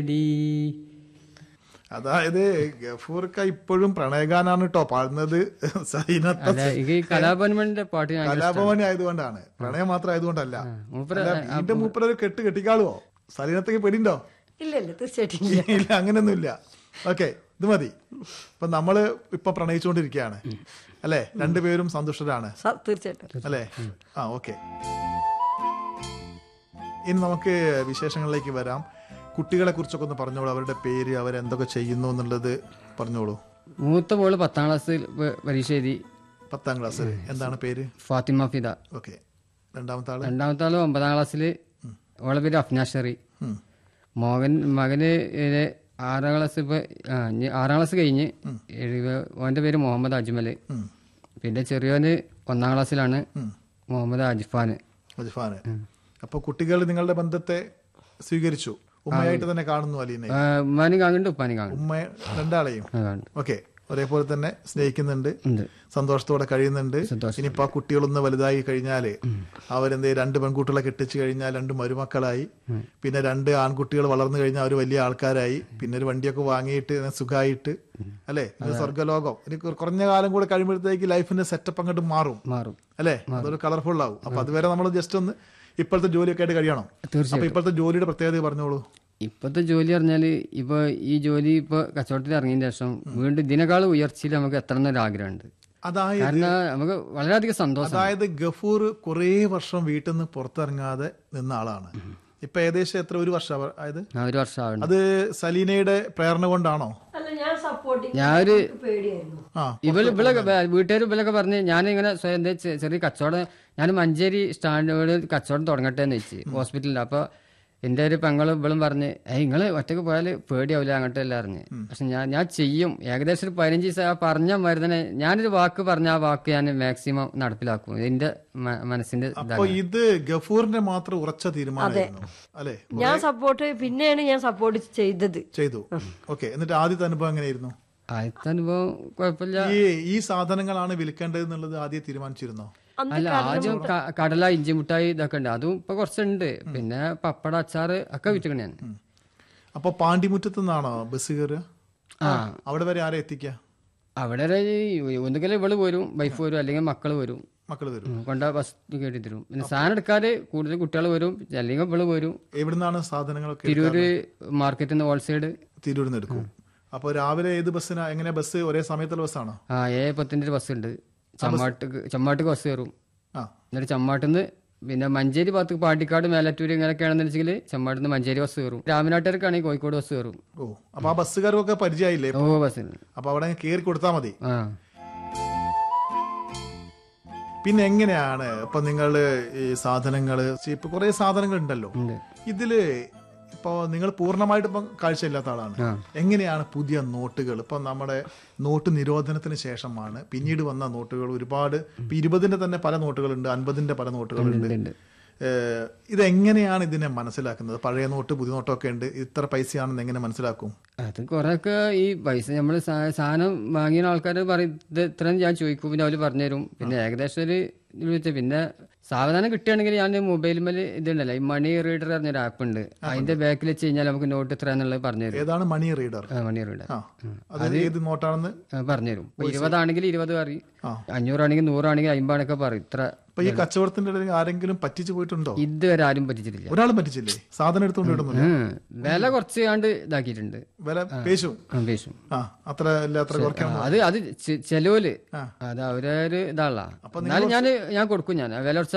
അതായത് ഗഫൂർക്ക ഇപ്പോഴും പ്രണയഗാനാണ് കേട്ടോ പാടുന്നത് സൈനത്ത അല്ല ഇത് ഈ കലാഭവന്റെ പാട്ട് ഞാൻ കലാഭവനി ആയതുകൊണ്ടാണ് പ്രണയം മാത്രം ആയതുകൊണ്ടല്ല മൂപ്പര് അല്ല, വീണ്ടും മൂപ്പര ഒരു കെട്ട് കെട്ടിക്കാളുവോ സലീനത്തേക്ക് പെടിണ്ടോ ഇല്ല ഇല്ല തീർച്ചയായിട്ടും ഇല്ല ഇല്ല അങ്ങനെയൊന്നും ഇല്ല ഓക്കെ ഇത് മതി ഇപ്പൊ നമ്മള് ഇപ്പൊ പ്രണയിച്ചുകൊണ്ടിരിക്കുകയാണ് അല്ലെ രണ്ടുപേരും സന്തുഷ്ടരാണ് സ- തീർച്ചയായിട്ടും അല്ലേ ആ ഓക്കെ ഇനി നമുക്ക് വിശേഷങ്ങളിലേക്ക് വരാം കുട്ടികളെ കുറിച്ചൊക്കെ ഒന്ന് പറഞ്ഞോളൂ അവരുടെ പേര് അവരെന്തൊക്കെ ചെയ്യുന്നു എന്നുള്ളത് പറഞ്ഞോളൂ മൂത്ത മോള് പത്താം ക്ലാസ്സിൽ പ- പരീക്ഷ എഴുതി പത്താം ക്ലാസ്സിൽ എന്താണ് പേര് ഫാത്തിമ ഫിദ ഓക്കെ രണ്ടാമത്തെ ആള് രണ്ടാമത്തെ ആള് ഒമ്പതാം ക്ലാസ്സിൽ ഓളെ പേര് അഫ്നാഷറി ഉം. മോഹൻ മകന് ഇത് ആറാം ക്ലാസ് ഇപ്പൊ ആ, ഇനി ആറാം ക്ലാസ് കഴിഞ്ഞ് എഴുപ- ഓന്റെ പേര് മുഹമ്മദ് അജ്മല് ഉം. പിന്നെ ചെറിയോന് ഒന്നാം ക്ലാസ്സിലാണ് മുഹമ്മദ് അജിഫാന് അജ്ഫാന് അപ്പൊ കുട്ടികൾ നിങ്ങളുടെ ബന്ധത്തെ സ്വീകരിച്ചു ഉമ്മയായിട്ട് തന്നെ കാണുന്നു അലീനെ ആ, ഉമ്മാനും കാണുന്നുണ്ട് ഉപ്പാനും കാണുന്നുണ്ട് ഉമ്മ രണ്ടാളെയും ആ, കാണുന്നുണ്ട് ഓക്കെ ഒരേപോലെ തന്നെ സ്നേഹിക്കുന്നുണ്ട് ഉണ്ട് സന്തോഷത്തോടെ കഴിയുന്നുണ്ട് സന്തോഷം. ഇനിയിപ്പോ ആ കുട്ടികളൊന്ന് വലുതായി കഴിഞ്ഞാല് അവരെന്ത് രണ്ട് പെൺകുട്ടികളെ കെട്ടിച്ചു കഴിഞ്ഞാൽ രണ്ട് മരുമക്കളായി പിന്നെ രണ്ട് ആൺകുട്ടികൾ വളർന്നു കഴിഞ്ഞാൽ അവർ വലിയ ആൾക്കാരായി പിന്നെ ഒരു വണ്ടിയൊക്കെ വാങ്ങിയിട്ട് ഇങ്ങനെ സുഖമായിട്ട് അല്ലെ ഇത് സ്വർഗ്ഗലോകം ഇനി കുറ- കുറഞ്ഞ കാലം കൂടെ കഴിയുമ്പോഴത്തേക്ക് ലൈഫിന്റെ സെറ്റപ്പ് അങ്ങോട്ട് മാറും മാറും അല്ലെ അതൊരു കളർഫുൾ ആവും അപ്പൊ അതുവരെ നമ്മൾ ജസ്റ്റ് ഒന്ന് ഇപ്പോഴത്തെ ജോലിയൊക്കെ ആയിട്ട് കഴിയണം തീർച്ചയായും അപ്പൊ ഇപ്പോഴത്തെ ജോലിയുടെ പ്രത്യേകത പറഞ്ഞോളൂ ഇപ്പോഴത്തെ ജോലി പറഞ്ഞാല് ഇപ്പൊ ഈ ജോലി ഇപ്പൊ കച്ചവടത്തിൽ ഇറങ്ങിയതിന് ശേഷം വീണ്ടും ഇതിനേക്കാൾ ഉയർച്ചയിൽ നമുക്ക് എത്തണം എന്നൊരു ആഗ്രഹമുണ്ട് അതായത് കാരണം നമുക്ക് വളരെയധികം സന്തോഷം അതായത് ഗഫൂർ കുറേ വർഷം വീട്ടിൽ നിന്ന് പുറത്തിറങ്ങാതെ നിന്ന ആളാണ് ഇപ്പൊ ഏകദേശം എത്ര ഒരു വർഷം ആയത് ആ ഒരു വർഷം ആവണം അത് സലീനയുടെ പ്രേരണ കൊണ്ടാണോ അല്ല ഞാൻ സപ്പോർട്ട് ഞാനൊരു പേടിയായിരുന്നു ആ ഇവള് ഇവളൊക്കെ വീട്ടുകാർ ഇവളൊക്കെ പറഞ്ഞ് ഞാനിങ്ങനെ സ്വയം എന്താ ചെ- ചെറിയ കച്ചവടം ഞാൻ മഞ്ചേരി സ്റ്റാൻഡിനോട് കച്ചവടം തുടങ്ങട്ടെ എന്ന് വെച്ച് ഹോസ്പിറ്റലിൽ അപ്പൊ എന്റെ ഒരു പെങ്ങളും ഇവളും പറഞ്ഞ് ഏയ് നിങ്ങള് ഒറ്റക്ക് പോയാല് പേടിയാവില്ല അങ്ങോട്ടല്ല അറിഞ്ഞ് പക്ഷെ ഞാൻ ഞാൻ ചെയ്യും ഏകദേശം ഒരു പതിനഞ്ച് ദിവസം ആ പറഞ്ഞ മരുന്നിനെ ഞാനൊരു വാക്ക് പറഞ്ഞ ആ വാക്ക് ഞാൻ മാക്സിമം നടപ്പിലാക്കും എന്റെ മ- മനസ്സിന്റെ ഇതാണ് അപ്പൊ ഇത് ഗഫൂറിന്റെ മാത്രം ഉറച്ച തീരുമാനമായിരുന്നു അല്ലെ ഞാൻ സപ്പോർട്ട് പിന്നെയാണ് ഞാൻ സപ്പോർട്ട് ചെയ്തത് ചെയ്തു ഓക്കെ എന്നിട്ട് ആദ്യത്തെ അനുഭവം എങ്ങനെയായിരുന്നു ആദ്യത്തെ അനുഭവം കുഴപ്പമില്ല ഈ ഈ സാധനങ്ങളാണ് വിൽക്കേണ്ടത് എന്നുള്ളത് ആദ്യം തീരുമാനിച്ചിരുന്നോ അന്ന് അല്ല ആദ്യം ക- കടല ഇഞ്ചി മുട്ടായി ഇതൊക്കെ ഉണ്ട് അതും ഇപ്പൊ കുറച്ചുണ്ട് പിന്നെ പപ്പട അച്ചാറ് ഒക്കെ വിറ്റിക്കണ ഞാൻ അപ്പൊ പാണ്ടിമുറ്റത്ത് നിന്നാണോ ബസ് കയറുക ആ അവിടെ വരെ ആരെ എത്തിക്കുക അവിടെ ഒരു ഈ ഒന്നുകിൽ ഇവള് വരും വൈഫ് വരും അല്ലെങ്കിൽ മക്കള് വരും മക്കള് വരും ഉം, കൊണ്ട ബസ് കയറ്റി തരും പിന്നെ സാധനം എടുക്കാതെ കൂടുതൽ കുട്ടികൾ വരും അല്ലെങ്കിൽ ഇവള് വരും എവിടുന്നാണ് സാധനങ്ങളൊക്കെ തിരൂര് മാർക്കറ്റിൽ നിന്ന് ഹോൾസൈഡ് തിരൂരിൽ നിന്ന് എടുക്കും അപ്പൊ രാവിലെ ഏത് ബസ്സിനാ എങ്ങനെ ബസ് ഒരേ സമയത്തുള്ള ബസ്സാണോ ആ ഏ പത്തിന്റെ ഒരു ബസ് ഉണ്ട് ചമ്മാട്ട് ചമ്മാട്ട് ബസ് കയറും ആ എന്നിട്ട് ചമ്മാട്ടിന്ന് പിന്നെ മഞ്ചേരി ഭാഗത്ത് പാണ്ടിക്കാട് മേലറ്റൂര് ഇങ്ങനെയൊക്കെയാണെന്ന് വെച്ചെങ്കിൽ ചമ്മാട്ടിന്ന് മഞ്ചേരി ബസ് കയറും രാമനാട്ടുകാർക്കാണെങ്കിൽ കോഴിക്കോട് ബസ് കയറും ഓ അപ്പൊ ആ ബസ്സുകാർക്കൊക്കെ പരിചയമില്ലേ ഓ ബസ്സിന് അപ്പൊ അവിടെ കയറി കൊടുത്താൽ മതി ആ പിന്നെ എങ്ങനെയാണ് ഇപ്പൊ നിങ്ങൾ ഈ സാധനങ്ങള് ഇപ്പൊ കുറെ സാധനങ്ങൾ ഉണ്ടല്ലോ ഉണ്ട് ഇതില് ഇപ്പൊ നിങ്ങൾ പൂർണ്ണമായിട്ട് ഇപ്പം കാഴ്ചയില്ലാത്ത ആളാണ് ആ. എങ്ങനെയാണ് പുതിയ നോട്ടുകൾ ഇപ്പൊ നമ്മുടെ നോട്ട് നിരോധനത്തിന് ശേഷമാണ് പിന്നീട് വന്ന നോട്ടുകൾ ഒരുപാട് ഇപ്പൊ ഇരുപതിന്റെ തന്നെ പല നോട്ടുകളുണ്ട് അൻപതിന്റെ പല നോട്ടുകളുണ്ട് ഉണ്ട്, ഉണ്ട്. ഏഹ് ഇതെങ്ങനെയാണ് ഇതിനെ മനസ്സിലാക്കുന്നത് പഴയ നോട്ട് പുതിയ നോട്ടൊക്കെ ഉണ്ട് ഇത്ര പൈസയാണെന്ന് എങ്ങനെ മനസ്സിലാക്കും അത് കുറെയൊക്കെ ഈ പൈസ നമ്മൾ സാധനം വാങ്ങിയ ആൾക്കാർ പറയും ഇത് ഇത്രയും ഞാൻ ചോദിക്കും പിന്നെ അവര് പറഞ്ഞുതരും പിന്നെ ഏകദേശം ഒരു ഇത് വെച്ച് പിന്നെ സാവധാനം കിട്ടുകയാണെങ്കിൽ ഞാൻ മൊബൈൽ മേൽ ഇതുണ്ടല്ലോ ഈ മണി റീഡർ പറഞ്ഞൊരു ആപ്പ് ഉണ്ട് അതിന്റെ ബാക്കിൽ വെച്ച് കഴിഞ്ഞാൽ നമുക്ക് നോട്ട് ഇത്ര എന്നുള്ളത് പറഞ്ഞുതരും ഏതാണ് മണി റീഡർ ആ, മണി റീഡർ ആ അത് ഏത് നോട്ടാണെന്ന് പറഞ്ഞുതരും ഇപ്പൊ ഇരുപതാണെങ്കിൽ ഇരുപത് പറയും ആ. അഞ്ഞൂറാണെങ്കിൽ നൂറാണെങ്കിൽ അമ്പതാണൊക്കെ പറയും ഇത്ര ഇപ്പൊ ഈ കച്ചവടത്തിന്റെ ഇടയിൽ ആരെങ്കിലും പറ്റിച്ചു പോയിട്ടുണ്ടോ ഇതുവരെ ആരും പറ്റിച്ചിട്ടില്ല ഒരാളും പറ്റിച്ചില്ലേ സാധനം എടുത്തുകൊണ്ട് ഇടുന്നില്ല ഉം. വില കുറച്ച് കണ്ട് ഇതാക്കിയിട്ടുണ്ട് വില പേശും ആ, പേശും ആ അത്ര ഇല്ല അത്ര കുറയ്ക്കാൻ അത് അത് ചെ- ചെലോല് ആ. അത് അവരൊരു ഇതാണല്ല എന്നാലും ഞാൻ ഞാൻ കൊടുക്കും ഞാൻ വില കുറച്ച്